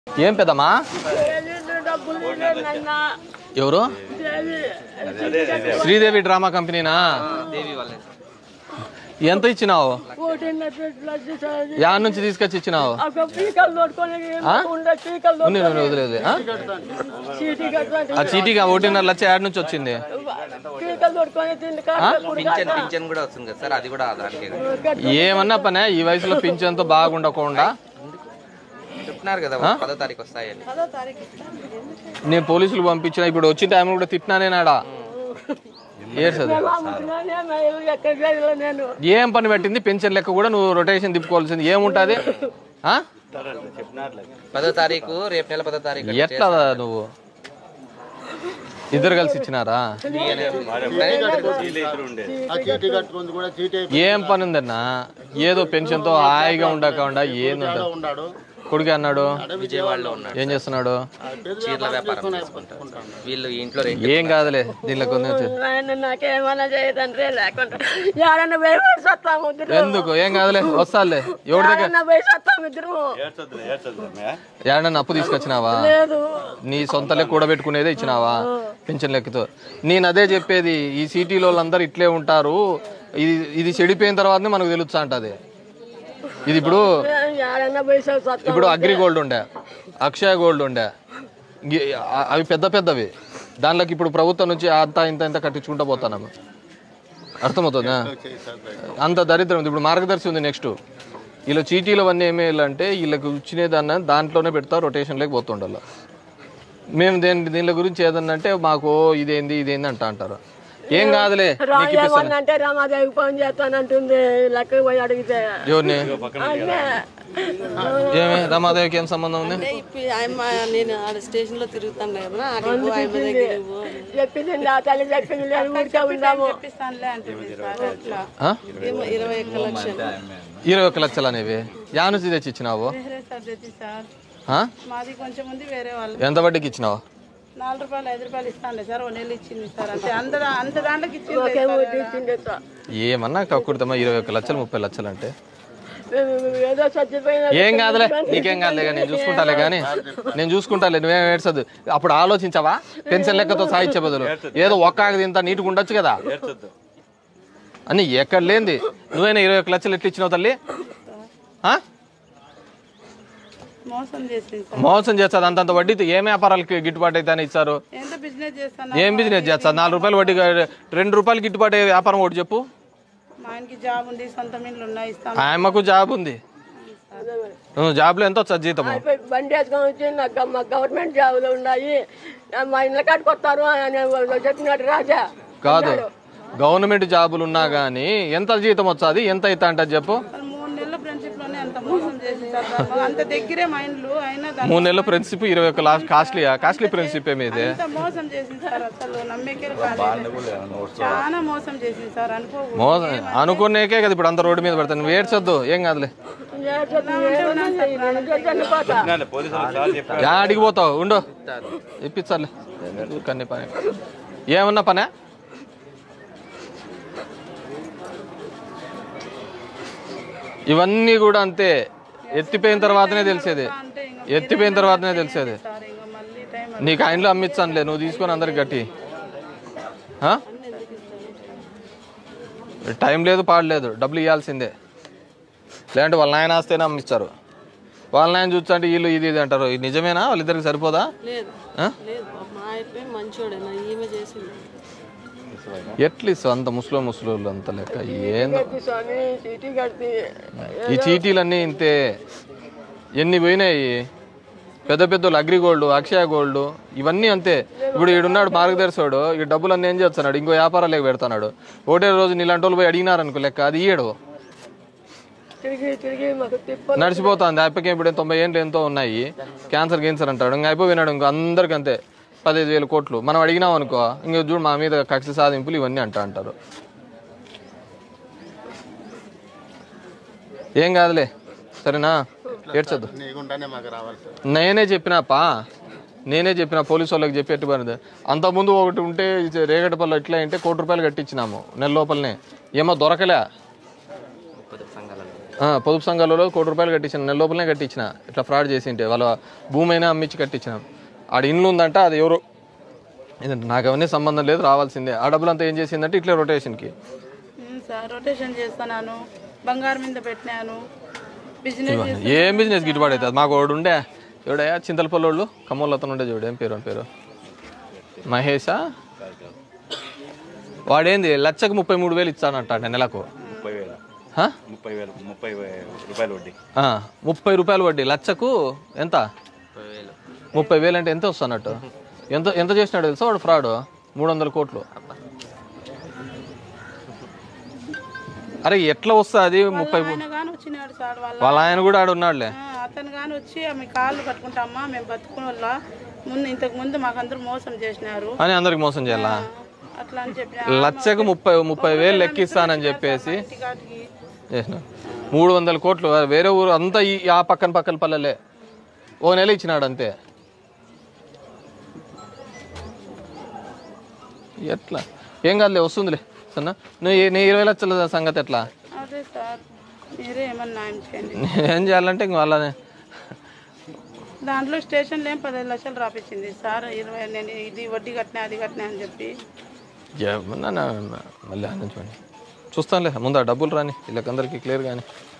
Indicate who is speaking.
Speaker 1: ఏం పెద్దమ్మా
Speaker 2: డబ్బులు ఇవ్వలేదు నాయనా.
Speaker 1: ఎవరు
Speaker 2: దేవి,
Speaker 1: శ్రీదేవి డ్రామా కంపెనీనా ఎంత ఇచ్చినావు
Speaker 2: ఒకటిన్నర పెట్టి లడ్డు సార్.
Speaker 1: యా నుంచి తీసుకొచ్చి ఇచ్చినావు
Speaker 2: ఒక పీకలు తోడుకొని ఉండే పీకలు
Speaker 1: ఉంది, ఉంది, వదిలేదు ఆ?
Speaker 2: తోడుకొని చీటీ కట్టడానికి
Speaker 1: ఆ చీటీగా ఒకటిన్నర లక్ష యాడ్ నుంచి వచ్చింది
Speaker 2: పీకలు తోడుకొని తిండి కాదు
Speaker 3: పింఛన్ పింఛన్ కూడా వస్తుంది కదా సార్ అది కూడా దానికి
Speaker 1: ఏమన్నా పనే ఈ వయసులో పింఛన్తో బాగుండకుండా
Speaker 3: చెప్తున్నారు కదా పదో తారీఖు వస్తాయని
Speaker 1: నేను పోలీసులు పంపించిన ఇప్పుడు వచ్చిన టైం కూడా తిట్టినానే నాడా ఏడ్చదు
Speaker 2: ఎక్కడికి వెళ్ళలేదు నేను
Speaker 1: ఏం పని పెట్టింది పెన్షన్ లెక్క కూడా నువ్వు రొటేషన్ తిప్పుకోవాల్సింది ఏముంటుంది ఆ?
Speaker 3: పదో తారీఖు రేపు నెల పదో తారీఖు
Speaker 1: ఎట్లా నువ్వు ఇద్దరు కలిసి ఇచ్చినారా
Speaker 4: ఆ చీటీ కట్టుకుంది కూడా చీటీ
Speaker 1: ఏం పని ఉందన్నా ఏదో పెన్షన్తో హాయిగా ఉండకుండా ఏంది
Speaker 4: ఉన్నాడు
Speaker 1: కొడుకు అన్నాడు
Speaker 3: విజయవాడలో ఉన్నాడు
Speaker 1: ఏం చేస్తున్నాడు
Speaker 3: చీరల వ్యాపారం చేసుకుంటారు వీళ్ళు ఇంట్లో రెంట్
Speaker 1: ఏం కాదులే దీనిలో కొంచెం
Speaker 2: ఆయన నాకేమన్నా చేయదండ్రే లేకుండా ఎవరన్నా పోయి సత్తాము ఇద్దరు
Speaker 1: ఎందుకు ఏం కాదులే వస్తాలే ఎవరి దగ్గర
Speaker 2: ఎవరన్నా పోయి సత్తాము ఇద్దరు
Speaker 1: ఏడన్నా అప్పు తీసుకొచ్చినావా
Speaker 2: లేదు
Speaker 1: నీ సొంత లెక్క కూడబెట్టుకునేదే ఇచ్చినావా పెన్షన్ లెక్కతో నేను అదే చెప్పేది ఈ సిటీలో వాళ్ళందరూ ఇట్లే ఉంటారు ఇది ఇది చెడిపోయిన తర్వాతనే మనకు తెలుస్తా అంటది ఇది ఇప్పుడు
Speaker 2: ఎవరన్నా పోయి సత్తాము
Speaker 1: ఇప్పుడు అగ్రి గోల్డ్ ఉండే అక్షయ గోల్డ్ ఉండే ఇంగి- అ- అవి పెద్ద పెద్దవి దానిలోకి ఇప్పుడు ప్రభుత్వం నుంచి అంత ఇంత ఇంత కట్టించుకుంటా పోతాను అర్థమవుతుందా అంత దరిద్రం ఉంది ఇప్పుడు మార్గదర్శి ఉంది నెక్స్ట్ వీళ్ళు చీటీలు అవన్నీ ఏమి అంటే వీళ్ళకి ఇచ్చినదన్న దాంట్లోనే పెడతా రొటేషన్లోకి పోతుండాల మేము దేని దీని గురించి ఏదన్నా అంటే మాకు ఇదేంది ఇదేంది అంట అంటారు ఏం కాదులే నీకు ఇప్పిస్తాను
Speaker 2: అంటే రమాదేవికి ఫోన్ చేస్తానంటుంది లెక్క పోయి అడిగితే
Speaker 1: ఎవరిని
Speaker 2: అన్నే.
Speaker 1: ఏమి రమాదేవికి ఏం సంబంధం ఉంది
Speaker 5: అంటే ఇప్పుడు ఆయమ్మ నేను ఆడ స్టేషన్ లో తిరుగుతాను కదా అడిగి పో, ఆయమ్మ దగ్గర పో అని.
Speaker 2: చెప్పింది ఆ తల్లి చెప్పింది లేదు ఊరికే ఉందాము
Speaker 1: ఆ?
Speaker 5: ఏమో ఇరవై ఒక్క లక్షలు
Speaker 1: ఇరవై ఒక్క లక్షలు అనేవి యా నుంచి తెచ్చి ఇచ్చినావు
Speaker 6: సార్
Speaker 1: ఆ?
Speaker 6: మాది కొంచెం ఉంది వేరే వాళ్ళు
Speaker 1: ఎంత వడ్డీకి ఇచ్చినావు
Speaker 6: నాలుగు రూపాయలు ఐదు రూపాయలు ఇస్తాను సార్ ఓ నెల ఇచ్చింది సార్ అంతే అంత అంత దాంట్లోకి ఇచ్చింది
Speaker 2: ఒకే ఊరికి ఇచ్చింది సార్.
Speaker 1: ఏమన్నా కక్కుడతామా ఇరవై ఒక్క లక్షలు ముప్పై లక్షలు అంటే
Speaker 2: మేము ఏదో చచ్చిపోయిన
Speaker 1: ఏం కాదులే నీకేం కాదులే కానీ నేను చూసుకుంటాలే కానీ నేను చూసుకుంటాలే నువ్వేం ఏడ్చదు అప్పుడు ఆలోచించావా పెన్షన్ లెక్కతో సాధించే బదులు ఏదో ఒక్క ఆగది ఇంత నీట్గా ఉండొచ్చు కదా అని ఎక్కడ లేనిది నువ్వైనా ఇరవై ఒక్క లక్షలు ఎట్లా ఇచ్చినావు తల్లి ఆ?
Speaker 6: మోసం చేసింది సార్
Speaker 1: మోసం చేస్తుంది అంతంత వడ్డీతో ఏం వ్యాపారాలకి గిట్టుబాటు అయితే అని ఇచ్చారు
Speaker 6: ఎంత బిజినెస్ చేస్తాను
Speaker 1: ఏం బిజినెస్ చేస్తారు నాలుగు రూపాయలు వడ్డీ రెండు రూపాయలు గిట్టుబాటు అయ్యే వ్యాపారం ఒకటి చెప్పు
Speaker 6: మా ఆయనకి జాబ్ ఉంది సొంత ఇండ్లు ఉన్నాయి ఇస్తాం
Speaker 1: ఆ అమ్మకు జాబ్ ఉంది నువ్వు జాబ్లో ఎంత వచ్చా జీతము
Speaker 2: అయిపోయి బండి వేసుకొని వచ్చి నాకు గ- మా గవర్నమెంట్ జాబులు ఉన్నాయి మా ఇళ్ళ కట్టుకొస్తారు అని చెప్పినాడు రాజా
Speaker 1: కాదు గవర్నమెంట్ జాబులు ఉన్నా కానీ ఎంత జీతం వచ్చాది ఎంత అవుతా అంటది చెప్పు
Speaker 6: వాళ్ళు మూడు నెలల ఫ్రెండ్షిప్ లోనే అంత మోసం చేసింది సార్ వాళ్ళు. అంత దగ్గరే మా ఇండ్లు అయినా దాన్ని
Speaker 1: మూడు నెలల ఫ్రెండ్షిప్ ఇరవై ఒక్క లాస్ట్ కాస్ట్లీయా కాస్ట్లీ ఫ్రెండ్షిప్ ఏమి ఇది
Speaker 6: అంత మోసం చేసింది సార్ అసలు నమ్మకే కాలేదు చాలా మోసం చేసింది సార్ అనుకో
Speaker 1: మోసం అనుకునేకే కదా ఇప్పుడు అంత రోడ్డు మీద పెడతాను నువ్వు ఏడ్చొద్దు ఏం కాదులే
Speaker 2: చనిపోతా
Speaker 1: యా అడిగిపోతావు ఉండు ఇప్పించాలే కన్నీ పని ఏమన్నా పనే ఇవన్నీ కూడా అంతే ఎత్తిపోయిన తర్వాతనే తెలిసేది ఎత్తిపోయిన తర్వాతనే తెలిసేది
Speaker 6: సార్ ఇంకా మళ్ళీ టైం
Speaker 1: నీకు ఆయనలో అమ్మించానులే నువ్వు తీసుకొని అందరికి గట్టి ఆ? టైం లేదు పాడలేదు డబ్బులు ఇవ్వాల్సిందే లేదంటే వాళ్ళ నాయన ఆస్తేనే అమ్మిస్తారు వాళ్ళ నాయన చూస్తుంటే వీళ్ళు ఇది ఇది అంటారు ఇది నిజమేనా వాళ్ళిద్దరికి సరిపోదా
Speaker 5: లేదు
Speaker 1: ఆ?
Speaker 5: లేదు మా అయిపోయి మంచోడేనా ఈమె చేసింది
Speaker 1: ఎట్లీస్ అంత ముసలో ముసలోళ్ళు అంత లెక్క ఏందో
Speaker 2: స్వామి చీటీ కడితే
Speaker 1: ఈ చీటీలన్నీ ఇంతే ఎన్ని పోయినాయి పెద్ద పెద్దోళ్ళు అగ్రి గోల్డ్ అక్షయ గోల్డ్ ఇవన్నీ అంతే ఇప్పుడు ఈడున్నాడు మార్గదర్శకుడు ఈ డబ్బులు అన్నీ ఏం చేస్తున్నాడు ఇంకో వ్యాపారాలకు పెడతాడు ఒకటే రోజు నీలాంటి వాళ్ళు పోయి అడిగినారు అనుకో లెక్క అది ఇయ్యడు
Speaker 2: తిరిగి తిరిగి మాకు తిప్ప
Speaker 1: నడిచిపోతుంది అప్పకి ఇప్పుడు తొంభై ఏంట్లు ఎంతో ఉన్నాయి క్యాన్సర్ క్యాన్సర్ అంటాడు ఇంకా అయిపోయినాడు ఇంకో అందరికి అంతే పదిహేను వేల కోట్లు మనం అడిగినాం అనుకో ఇంక చూడు మా మీద కక్ష సాధింపులు ఇవన్నీ అంటా అంటారు ఏం కాదులే సరేనా ఏడ్చొద్దు
Speaker 4: నీకుండానే మాకు రావాలి సార్
Speaker 1: నేనే చెప్పినాపా నేనే చెప్పిన పోలీసు వాళ్ళకి చెప్పి ఎట్టుబడింది అంతకుముందు ఒకటి ఉంటే ఇది రేగడపల్లి ఎట్లా అంటే కోటి రూపాయలు కట్టించినాము నెల లోపలనే ఏమో దొరకలే
Speaker 3: పొదుపు సంఘాలలో
Speaker 1: ఆ, పొదుపు సంఘాలలో కోటి రూపాయలు కట్టించిన నెల లోపలనే కట్టించిన ఇట్లా ఫ్రాడ్ చేసింటే వాళ్ళ భూమి అయినా అమ్మించి కట్టించిన ఆడ ఇల్లు ఉందంట అది ఎవరు ఇదంటే నాకు అవన్నీ సంబంధం లేదు రావాల్సిందే ఆ డబ్బులు అంతా ఏం చేసిందంటే ఇట్లా రొటేషన్కి
Speaker 6: ఉమ్, సార్ రొటేషన్ చేస్తున్నాను బంగారం మీద పెట్టినాను బిజినెస్ చేస్తాను
Speaker 1: ఏం బిజినెస్ గిట్టుబాటు అవుతుంది మాకు వాడు ఉండే ఎవడయ్యా చింతలపల్లోళ్ళు కమ్మోళ్ళు అతను ఉండే చూడు ఏం పేరు వాడి పేరు మహేషా వాడేంది లచ్చకు ముప్పై మూడు వేలు ఇస్తానంట నెలకు
Speaker 7: ముప్పై వేలు
Speaker 1: హా?
Speaker 7: ముప్పై వేలు ముప్పై వే- రూపాయలు వడ్డీ
Speaker 1: ఆ, ముప్పై రూపాయలు వడ్డీ లచ్చకు ఎంత ముప్పై వేలు అంటే ఎంత వస్తున్నట్టు ఎంత ఎంత చేసినాడు తెలుసా వాడు ఫ్రాడ్ మూడు వందల కోట్లు అరే ఎట్లా వస్తుంది ముప్పై
Speaker 6: ఆయన కానీ వచ్చినాడు సార్ వాళ్ళ
Speaker 1: వాళ్ళ ఆయన కూడా ఆడు ఉన్నాడులే
Speaker 6: ఆ, అతను కానీ వచ్చి మీ కాళ్ళు పట్టుకుంటామా మేము బతుకున్న వల్ల ముందు ఇంతకు ముందు మాకందరూ మోసం చేసినారు
Speaker 1: అని అందరికి మోసం చేయాలా
Speaker 6: అట్లా అని చెప్పిన
Speaker 1: లచ్చకు ముప్పై ముప్పై వేలు లెక్కిస్తానని చెప్పేసి
Speaker 6: ఇంటికాటికి
Speaker 1: చేసిన మూడు వందల కోట్లు వేరే ఊరు అంతా ఈ ఆ పక్కన పక్కన పల్లెలే ఓ నెల ఇచ్చినాడు అంతే ఎట్లా ఏం కాదులే వస్తుందిలే సన్నా నువ్వు ఏ- నీ ఇరవై లక్షల సంగతి ఎట్లా
Speaker 6: అదే సార్ మీరే ఏమన్నా న్యాయం చేయండి
Speaker 1: ఏం చేయాలంటే ఇంక వాళ్ళనే
Speaker 6: దాంట్లో స్టేషన్లో ఏం పదిహేను లక్షలు రాపించింది సార్ ఇరవై నేను ఇది వడ్డీ కట్టినా అది కట్టినా అని చెప్పి
Speaker 1: ఏమన్నా నా- మళ్ళీ ఆలోచించండి చూస్తానులే ముందు ఆ డబ్బులు రాని వీళ్ళకందరికీ క్లియర్ కానీ